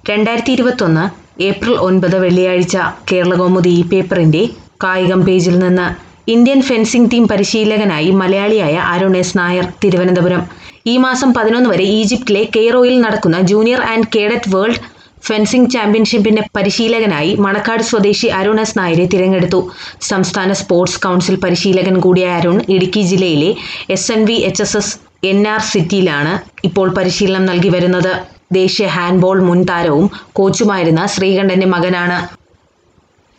രണ്ടായിരത്തി ഇരുപത്തൊന്ന് ഏപ്രിൽ ഒൻപത് വെള്ളിയാഴ്ച കേരളകൗമുദി ഈ പേപ്പറിന്റെ കായികം പേജിൽ നിന്ന് ഇന്ത്യൻ ഫെൻസിംഗ് ടീം പരിശീലകനായി മലയാളിയായ അരുൺ എസ് നായർ തിരുവനന്തപുരം ഈ മാസം പതിനൊന്ന് വരെ ഈജിപ്തിലെ കെയ്റോയിൽ നടക്കുന്ന junior and cadet world fencing ചാമ്പ്യൻഷിപ്പിന്റെ പരിശീലകനായി മണക്കാട് സ്വദേശി അരുൺ എസ് നായരെ തിരഞ്ഞെടുത്തു സംസ്ഥാന സ്പോർട്സ് കൗൺസിൽ പരിശീലകൻ കൂടിയായ അരുൺ ഇടുക്കി ജില്ലയിലെ S N V H S S N R സിറ്റിയിലാണ് ഇപ്പോൾ പരിശീലനം നൽകി വരുന്നത് ദേശീയ ഹാൻഡ്ബോൾ മുൻ താരവും കോച്ചുമായിരുന്ന ശ്രീകണ്ഠന്റെ മകനാണ്